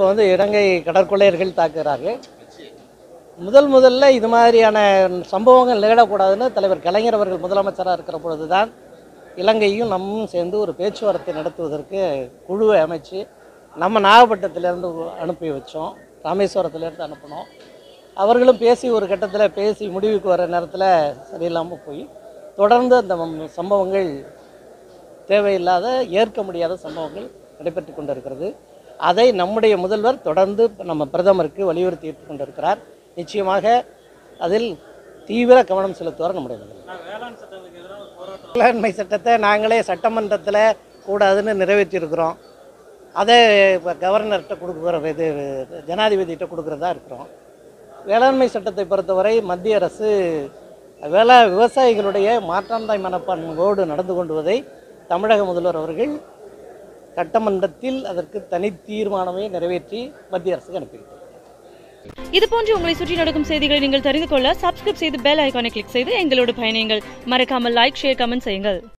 இப்போ வந்து இலங்கை கடற்கொள்ளையர்கள் தாக்குகிறார்கள் முதல் முதல்ல இது மாதிரியான சம்பவங்கள் நிகழக்கூடாதுன்னு தலைவர் கலைஞர் அவர்கள் முதலமைச்சராக இருக்கிற பொழுது தான் இலங்கையும் நம்மும் சேர்ந்து ஒரு பேச்சுவார்த்தை நடத்துவதற்கு குழுவை அமைச்சு நம்ம நாகப்பட்டினத்திலேருந்து அனுப்பி வச்சோம் ராமேஸ்வரத்துலேருந்து அனுப்பினோம் அவர்களும் பேசி ஒரு கட்டத்தில் பேசி முடிவுக்கு வர நேரத்தில் சரியில்லாமல் போய் தொடர்ந்து அந்த ம- சம்பவங்கள் தேவையில்லாத ஏற்க முடியாத சம்பவங்கள் நடைபெற்று கொண்டிருக்கிறது அதை நம்முடைய முதல்வர் தொடர்ந்து நம்ம பிரதமருக்கு வலியுறுத்தி கொண்டிருக்கிறார் நிச்சயமாக அதில் தீவிர கவனம் செலுத்துவார் நம்முடைய முதல்வர் வேளாண்மை சட்டத்தை நாங்களே சட்டமன்றத்தில் கூடாதுன்னு நிறைவேற்றியிருக்கிறோம் அதை இப்போ கவர்னர்கிட்ட கொடுக்குற இது ஜனாதிபதிகிட்ட கொடுக்குறதா இருக்கிறோம் வேளாண்மை சட்டத்தை பொறுத்தவரை மத்திய அரசு வேளா விவசாயிகளுடைய மாற்றாந்தாய் மனப்பான்மையோடு நடந்து கொண்டுவதை தமிழக முதல்வர் அவர்கள் சட்டமன்றத்தில் அதற்கு தனி தீர்மானமே நிறைவேற்றி மத்திய அரசுக்கு அனுப்பியிருக்கிறார் இது போன்று உங்களை சுற்றி நடக்கும் செய்திகளை நீங்கள் தெரிந்து கொள்ள சப்ஸ்கிரைப் செய்து பெல் ஐகானை கிளிக் செய்து எங்களோடு பயணியுங்கள் மறக்காமல் லைக் ஷேர் கமெண்ட் செய்யுங்கள்